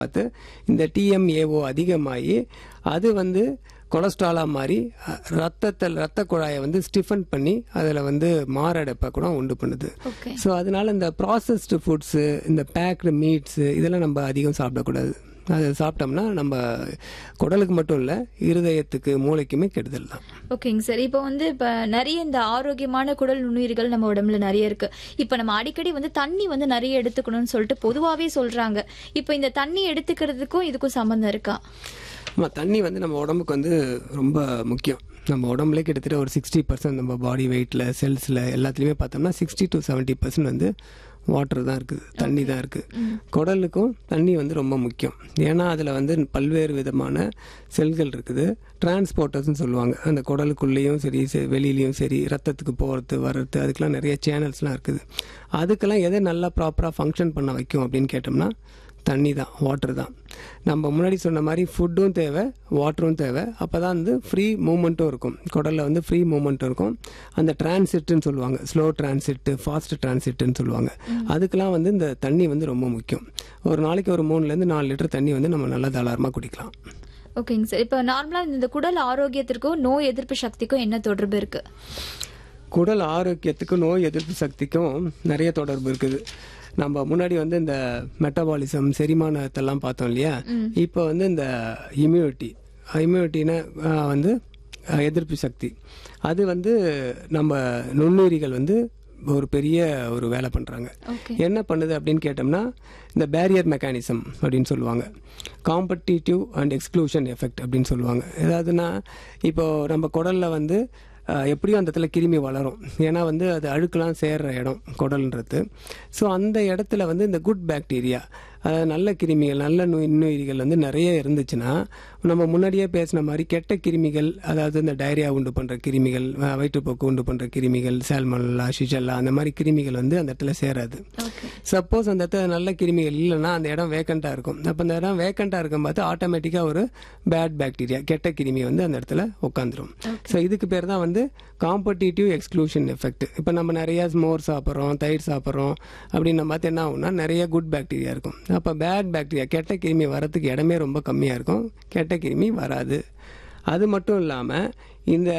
பார்த்து இந்த டிஎம்ஏஓ அதிகமாகி அது வந்து கொலஸ்ட்ராலாக மாறி அ, ரத்தத்தில் ரத்த குழாயை வந்து ஸ்டிஃபன் பண்ணி அதில் வந்து மாரடைப்பை கூட உண்டு பண்ணுது ஓகே ஸோ அதனால இந்த ப்ராசஸ்டு ஃபுட்ஸு இந்த பேக்டு மீட்ஸு இதெல்லாம் நம்ம அதிகம் சாப்பிடக்கூடாது அது சாப்பிட்டோம்னா நம்ம குடலுக்கு மட்டும் இல்லை இருதயத்துக்கு மூளைக்குமே கெடுதல் தான் ஓகேங்க சார் இப்போ வந்து இப்ப நிறைய இந்த ஆரோக்கியமான குடல் நுண்ணுயிர்கள் நம்ம உடம்புல நிறைய இருக்கு இப்ப நம்ம அடிக்கடி வந்து தண்ணி வந்து நிறைய எடுத்துக்கணும்னு சொல்லிட்டு பொதுவாவே சொல்றாங்க இப்போ இந்த தண்ணி எடுத்துக்கிறதுக்கும் இதுக்கும் சம்பந்தம் இருக்கா ஆமா தண்ணி வந்து நம்ம உடம்புக்கு வந்து ரொம்ப முக்கியம் நம்ம உடம்புல கிட்டத்தட்ட ஒரு சிக்ஸ்டி பர்சன்ட் நம்ம பாடி வெயிட்டில் செல்ஸில் எல்லாத்துலேயுமே பார்த்தோம்னா சிக்ஸ்டி டு செவன்ட்டி பர்சன்ட் வந்து வாட்டர் தான் இருக்குது தண்ணி தான் இருக்குது குடலுக்கும் தண்ணி வந்து ரொம்ப முக்கியம் ஏன்னா அதில் வந்து பல்வேறு விதமான செல்கள் இருக்குது டிரான்ஸ்போர்ட்டர்ஸ்னு சொல்லுவாங்க அந்த குடலுக்குள்ளேயும் சரி செ- வெளியிலயும் சரி ரத்தத்துக்கு போகிறது வர்றது அதுக்கெல்லாம் நிறைய சேனல்ஸ்லாம் இருக்குது அதுக்கெல்லாம் எதை நல்லா ப்ராப்பராக ஃபங்க்ஷன் பண்ண வைக்கும் அப்படின்னு கேட்டோம்னா தண்ணி தான் வாட்டர் தான் நம்ம முன்னாடி சொன்ன மாதிரி ஃபுட்டும் தேவை வாட்டரும் தேவை அப்போ தான் வந்து ஃப்ரீ மூமெண்ட்டும் இருக்கும் குடலில் வந்து ஃப்ரீ மூமெண்ட் இருக்கும் அந்த டிரான்சிட்னு சொல்லுவாங்க ஸ்லோ டிரான்சிட் ஃபாஸ்ட் டிரான்சிட்னு சொல்லுவாங்க அதுக்கெல்லாம் வந்து இந்த தண்ணி வந்து ரொம்ப முக்கியம் ஒரு நாளைக்கு ஒரு மூணுலேருந்து நாலு லிட்டர் தண்ணி வந்து நம்ம நல்லா தாராளமாக குடிக்கலாம் ஓகேங்க சார் இப்போ நார்மலா இந்த குடல் ஆரோக்கியத்திற்கும் நோய் எதிர்ப்பு சக்திக்கும் என்ன தொடர்பு இருக்கு குடல் ஆரோக்கியத்துக்கும் நோய் எதிர்ப்பு சக்திக்கும் நிறைய தொடர்பு இருக்குது நம்ம முன்னாடி வந்து இந்த மெட்டபாலிசம் செரிமானத்தெல்லாம் பார்த்தோம் இல்லையா இப்போ வந்து இந்த இம்யூனிட்டி இம்யூனிட்டினா வந்து அஹ், எதிர்ப்பு சக்தி அது வந்து நம்ம நுண்ணுயிரிகள் வந்து ஒரு பெரிய ஒரு வேலை பண்ணுறாங்க ஓகே என்ன பண்ணுது அப்படின்னு கேட்டோம்னா இந்த பேரியர் மெக்கானிசம் அப்படின்னு சொல்லுவாங்க காம்படிட்டிவ் அண்ட் எக்ஸ்க்ளூஷன் எஃபெக்ட் அப்படின்னு சொல்லுவாங்க ஏதாவதுன்னா இப்போ நம்ம குடல்ல வந்து அஹ், எப்படியும் அந்த இடத்துல கிருமி வளரும் ஏன்னா வந்து அது அழுக்கெல்லாம் சேர்ற இடம் குடல்ன்றது ஸோ அந்த இடத்துல வந்து இந்த குட் பாக்டீரியா அதாவது நல்ல கிருமிகள் நல்ல நோய் நுண்ணுயிரிகள் வந்து நிறைய இருந்துச்சுன்னா நம்ம முன்னாடியே பேசின மாதிரி கெட்ட கிருமிகள் அதாவது இந்த டயரியா உண்டு பண்ணுற கிருமிகள் அஹ், வயிற்றுப்போக்கு உண்டு பண்ணுற கிருமிகள் சால்மல்லா ஷிஷல்லா அந்த மாதிரி கிருமிகள் வந்து அந்த இடத்துல சேராது ஓகே சப்போஸ் அந்த இடத்துல நல்ல கிருமிகள் இல்லைன்னா அந்த இடம் வேக்கண்ட்டாக இருக்கும் அப்போ அந்த இடம் வேக்கண்ட்டாக இருக்கும் பார்த்து ஆட்டோமேட்டிக்காக ஒரு பேட் பாக்டீரியா கெட்ட கிருமி வந்து அந்த இடத்துல உட்காந்துரும் ஸோ இதுக்கு பேர் தான் வந்து காம்படிட்டிவ் எக்ஸ்க்ளூஷன் எஃபெக்ட் இப்போ நம்ம நிறைய மோர் சாப்பிட்றோம் தயிர் சாப்பிட்றோம் அப்படின்ன பார்த்து என்ன ஆகும்னா நிறைய குட் பாக்டீரியா இருக்கும் அப்போ பேட் பாக்டீரியா கெட்ட கிருமி வரதுக்கு இடமே ரொம்ப கம்மியாக இருக்கும் கெட்ட கிருமி வராது அது மட்டும் இல்லாமல் இந்த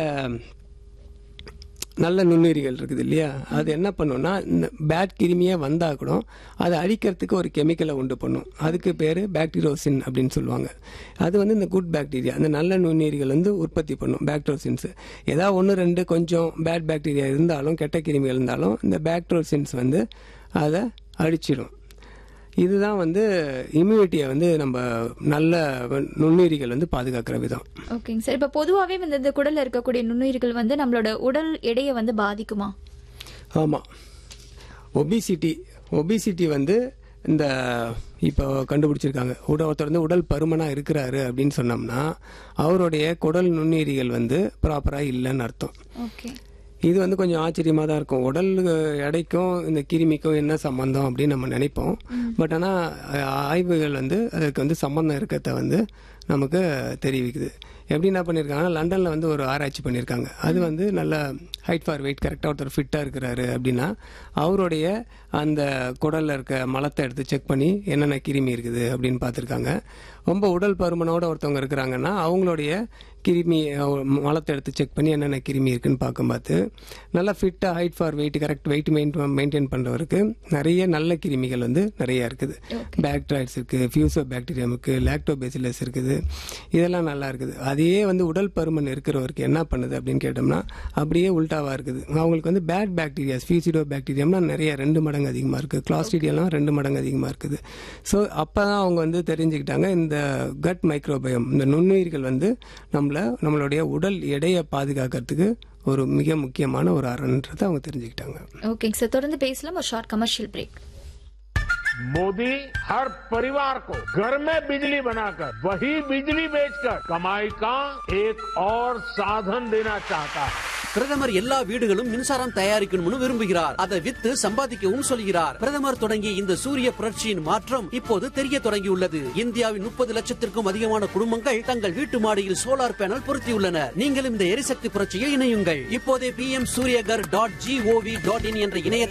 நல்ல நுண்ணுயிரிகள் இருக்குது இல்லையா அது என்ன பண்ணும்னா இந்த பேட் கிருமியே வந்தால் கூட அதை அழிக்கிறதுக்கு ஒரு கெமிக்கலை உண்டு பண்ணும் அதுக்கு பேர் பாக்டீரோசின் அப்படின்னு சொல்லுவாங்க அது வந்து இந்த குட் பாக்டீரியா அந்த நல்ல நுண்ணுயிரிகள் வந்து உற்பத்தி பண்ணும் பாக்டீரோசின்ஸ் ஏதாவது ஒன்று ரெண்டு கொஞ்சம் பேட் பாக்டீரியா இருந்தாலும் கெட்ட கிருமிகள் இருந்தாலும் இந்த பாக்டீரோசின்ஸ் வந்து அதை அழிச்சிடும் இதுதான் வந்து இம்யூனிட்டியை வந்து நம்ம நல்ல நுண்ணுயிரிகள் வந்து பாதுகாக்கிற விதம் ஓகேங்க சார் இப்போ பொதுவாகவே வந்து இந்த குடல்ல இருக்கக்கூடிய நுண்ணுயிர்கள் வந்து நம்மளோட உடல் எடையை வந்து பாதிக்குமா ஆமாம் ஒபிசிட்டி ஒபிசிட்டி வந்து இந்த இப்போ கண்டுபிடிச்சிருக்காங்க உட ஒருத்தர் வந்து உடல் பருமனாக இருக்கிறாரு அப்படின்னு சொன்னோம்னா அவருடைய குடல் நுண்ணுயிரிகள் வந்து ப்ராப்பராக இல்லைன்னு அர்த்தம் ஓகே இது வந்து கொஞ்சம் ஆச்சரியமாக தான் இருக்கும் உடல் எடைக்கும் இந்த கிருமிக்கும் என்ன சம்பந்தம் அப்படின்னு நம்ம நினைப்போம் பட் ஆனால் ஆய்வுகள் வந்து அதுக்கு வந்து சம்பந்தம் இருக்கிறத வந்து நமக்கு தெரிவிக்குது எப்படி என்ன பண்ணியிருக்காங்கன்னா லண்டனில் வந்து ஒரு ஆராய்ச்சி பண்ணியிருக்காங்க அது வந்து நல்ல ஹைட் ஃபார் வெயிட் கரெக்டாக ஒருத்தர் ஃபிட்டாக இருக்கிறாரு அப்படின்னா அவருடைய அந்த குடலில் இருக்க மலத்தை எடுத்து செக் பண்ணி என்னென்ன கிருமி இருக்குது அப்படின்னு பார்த்துருக்காங்க ரொம்ப உடல் பருமனோட ஒருத்தவங்க இருக்கிறாங்கன்னா அவங்களுடைய கிருமி அஹ், மலத்தை எடுத்து செக் பண்ணி என்னென்ன கிருமி இருக்குன்னு பார்க்கும் பார்த்து நல்லா ஃபிட்டாக height for weight correct weight main maintain பண்ணுறவருக்கு நிறைய நல்ல கிருமிகள் வந்து நிறைய இருக்குது பாக்டீரியாஸ் இருக்குது ஃபியூசோ பாக்டீரியம் இருக்குது லாக்டோபேசிலஸ் இருக்குது இதெல்லாம் நல்லா இருக்குது அதையே வந்து உடல் பருமன் இருக்கிறவருக்கு என்ன பண்ணுது அப்படின்னு கேட்டோம்னா அப்படியே உல்டாவாக இருக்குது அவங்களுக்கு வந்து பேட் பாக்டீரியாஸ் ஃபியூசிடோ பாக்டீரியாம்னா நிறைய ரெண்டு மடங்கு அதிகமாக இருக்குது கிளாஸ்டீடியெல்லாம் ரெண்டு மடங்கு அதிகமாக இருக்குது ஸோ அப்போ தான் அவங்க வந்து தெரிஞ்சுக்கிட்டாங்க இந்த கட் மைக்ரோபயம் இந்த நுண்ணுயிர்கள் வந்து நம்மள நம்மளுடைய உடல் எடையை பாதுகாக்கிறதுக்கு ஒரு மிக முக்கியமான ஒரு அரண்ன்றதை அவங்க தெரிஞ்சுக்கிட்டாங்க ஓகேங்க சார் தொடர்ந்து பேசலாம் ஒரு ஷார்ட் கமர்ஷியல் பிரேக் मोदी हर परिवार को घर में बिजली बनाकर वही बिजली बेचकर कमाई का एक और साधन देना चाहता है பிரதமர் எல்லா வீடுகளும் மின்சாரம் தயாரிக்கணும்னு விரும்புகிறார் அதை வித்து சம்பாதிக்கவும் சொல்கிறார் பிரதமர் தொடங்கிய இந்த சூரிய புரட்சியின் மாற்றம் இப்போது தெரிய தொடங்கியுள்ளது இந்தியாவின் முப்பது லட்சத்திற்கும் அதிகமான குடும்பங்கள் தங்கள் வீட்டு மாடியில் சோலார் பேனல் பொருத்தியுள்ளனர் நீங்களும் இந்த எரிசக்தி புரட்சியில் இணையுங்கள் இப்போதே P M Suryaghar dot G O V dot in என்ற இணைய